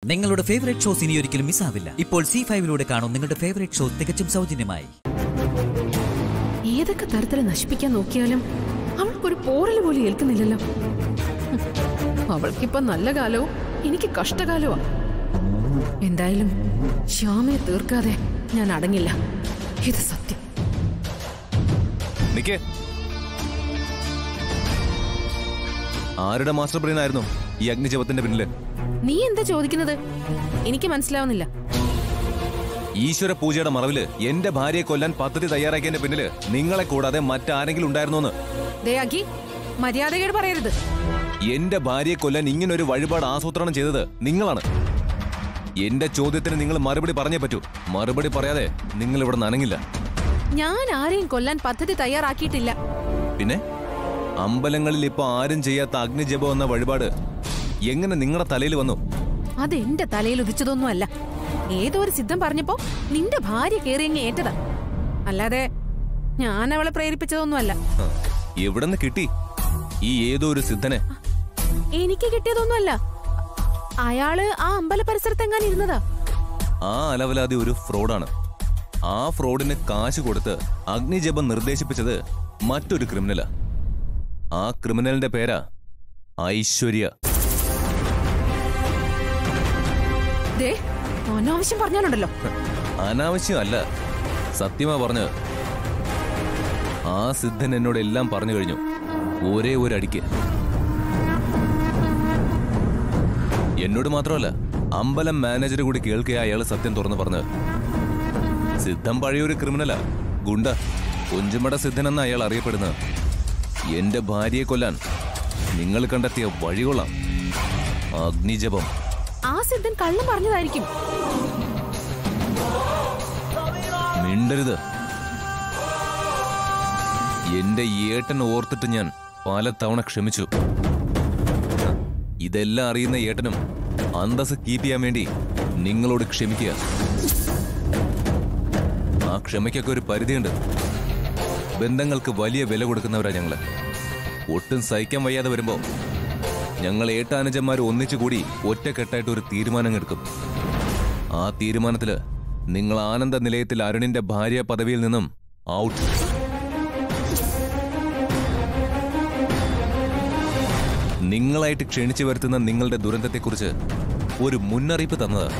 നിങ്ങളുടെ favourite shows ഇനി ഒരിക്കലും മിസ്സാവില്ല ഇപ്പോൾ സി ഫൈവിലൂടെ കാണും നിങ്ങളുടെ ഫേവറേറ്റ് ഷോ തികച്ചും സൗജന്യമായി ഏതൊക്കെ തരത്തിൽ നശിപ്പിക്കാൻ നോക്കിയാലും അവൾക്കൊരു പോറൽ പോലും ഏൽക്കുന്നില്ലല്ലോ ഹും. അവൾക്കിപ്പൊ നല്ല കാലവും എനിക്ക് കഷ്ടകാലമാ എന്തായാലും ശ്യാമയെ തീർക്കാതെ ഞാൻ അടങ്ങില്ല ഇത് സത്യം നിക്കേ ആരുടെ മാസ്റ്റർ ബ്രെയിൻ ആയിരുന്നു ഈ അഗ്നിജപത്തിന്റെ പിന്നില് നീ എന്താ ചോദിക്കുന്നത് എനിക്ക് മനസ്സിലാവുന്നില്ല ഈശ്വര പൂജയുടെ മറവില് എന്റെ ഭാര്യയെ കൊല്ലാൻ പദ്ധതി തയ്യാറാക്കിയതിന്റെ പിന്നില് നിങ്ങളെ കൂടാതെ മറ്റാരെങ്കിലും ഉണ്ടായിരുന്നോന്ന് ദയാക്കി മര്യാദകേട് പറയരുത് എന്റെ ഭാര്യയെ കൊല്ലാൻ ഇങ്ങനൊരു വഴിപാട് ആസൂത്രണം ചെയ്തത് നിങ്ങളാണ് എന്റെ ചോദ്യത്തിന് നിങ്ങൾ മറുപടി പറഞ്ഞേ പറ്റൂ മറുപടി പറയാതെ നിങ്ങൾ ഇവിടെ നനങ്ങില്ല ഞാൻ ആരെയും കൊല്ലാൻ പദ്ധതി തയ്യാറാക്കിയിട്ടില്ല പിന്നെ അമ്പലങ്ങളിൽ ഇപ്പൊ ആരും ചെയ്യാത്ത അഗ്നിജപം എന്ന വഴിപാട് എങ്ങനെ നിങ്ങളുടെ തലയിൽ വന്നു അത് എന്റെ തലയിൽ ഉദിച്ചതൊന്നും അല്ല ഏതോ ഒരു സിദ്ധം പറഞ്ഞപ്പോ നിന്റെ ഭാര്യ കേറിയങ്ങ് ഏറ്റതാ അല്ലാതെ ഞാൻ അവളെ പ്രേരിപ്പിച്ചതൊന്നുമല്ല ഹ, എവിടുന്ന് കിട്ടി ഈ ഏതോ ഒരു സിദ്ധനെ എനിക്ക് കിട്ടിയതൊന്നുമല്ല അയാള് ആ അമ്പല പരിസരത്തെങ്ങാൻ ഇരുന്നതാ ആ അലവലാതി ഒരു ഫ്രോഡാണ് ആ ഫ്രോഡിന് കാശ് കൊടുത്ത് അഗ്നിജപം നിർദ്ദേശിപ്പിച്ചത് മറ്റൊരു ക്രിമിനലാ ആ ക്രിമിനലിന്റെ പേരാ ഐശ്വര്യ ദേ അനാവശ്യം പറഞ്ഞാലുണ്ടല്ലോ അനാവശ്യമല്ല സത്യമാ പറഞ്ഞത് ആ സിദ്ധൻ എന്നോട് എല്ലാം പറഞ്ഞു കഴിഞ്ഞു ഒരേ ഒരു അടിക്ക് എന്നോട് മാത്രമല്ല അമ്പലം മാനേജർ കൂടി കേൾക്കുക അയാൾ സത്യം തുറന്നു പറഞ്ഞത് സിദ്ധം പഴയൊരു ക്രിമിനലാ ഗുണ്ട കുഞ്ചുമട സിദ്ധൻ എന്ന അയാൾ അറിയപ്പെടുന്നത് എന്റെ ഭാര്യയെ കൊല്ലാൻ നിങ്ങൾ കണ്ടെത്തിയ വഴികൊള്ളാം അഗ്നിജപം ആ സിദ്ധൻ കള്ളം പറഞ്ഞതായിരിക്കും മിണ്ടരുത് എന്റെ ഏട്ടൻ ഓർത്തിട്ട് ഞാൻ പലതവണ ക്ഷമിച്ചു ഇതെല്ലാം അറിയുന്ന ഏട്ടനും അന്തസ് കീപ്പ് ചെയ്യാൻ വേണ്ടി നിങ്ങളോട് ക്ഷമിക്കുക ആ ക്ഷമയ്ക്കൊക്കെ ഒരു പരിധിയുണ്ട് ബന്ധങ്ങൾക്ക് വലിയ വില കൊടുക്കുന്നവരാ ഞങ്ങള് ഒട്ടും സഹിക്കാൻ വയ്യാതെ വരുമ്പോ ഞങ്ങൾ ഏട്ടാനുജന്മാർ ഒന്നിച്ചുകൂടി ഒറ്റക്കെട്ടായിട്ട് ഒരു തീരുമാനം എടുക്കും ആ തീരുമാനത്തില് നിങ്ങൾ ആനന്ദ നിലയത്തിൽ അരുണിന്റെ ഭാര്യ പദവിയിൽ നിന്നും ഔട്ട് നിങ്ങളായിട്ട് ക്ഷണിച്ചു വരുത്തുന്ന നിങ്ങളുടെ ദുരന്തത്തെക്കുറിച്ച് ഒരു മുന്നറിയിപ്പ് തന്നത്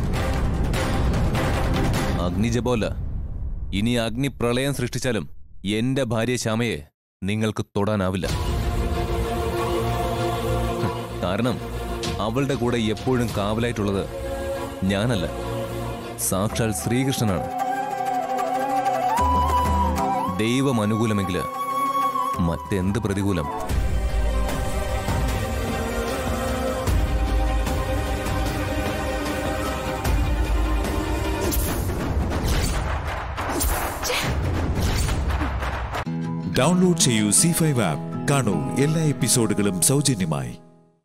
അഗ്നിജപോല ഇനി അഗ്നി പ്രളയം സൃഷ്ടിച്ചാലും എന്റെ ഭാര്യ ശ്യാമയെ നിങ്ങൾക്ക് തൊടാനാവില്ല ഹ്, കാരണം അവളുടെ കൂടെ എപ്പോഴും കാവലായിട്ടുള്ളത് ഞാനല്ല സാക്ഷാൽ ശ്രീകൃഷ്ണനാണ് ദൈവം അനുകൂലമെങ്കില് മറ്റെന്ത് പ്രതികൂലം ഡൗൺലോഡ് ചെയ്യൂ സി ഫൈവ് ആപ്പ് കാണൂ എല്ലാ എപ്പിസോഡുകളും സൗജന്യമായി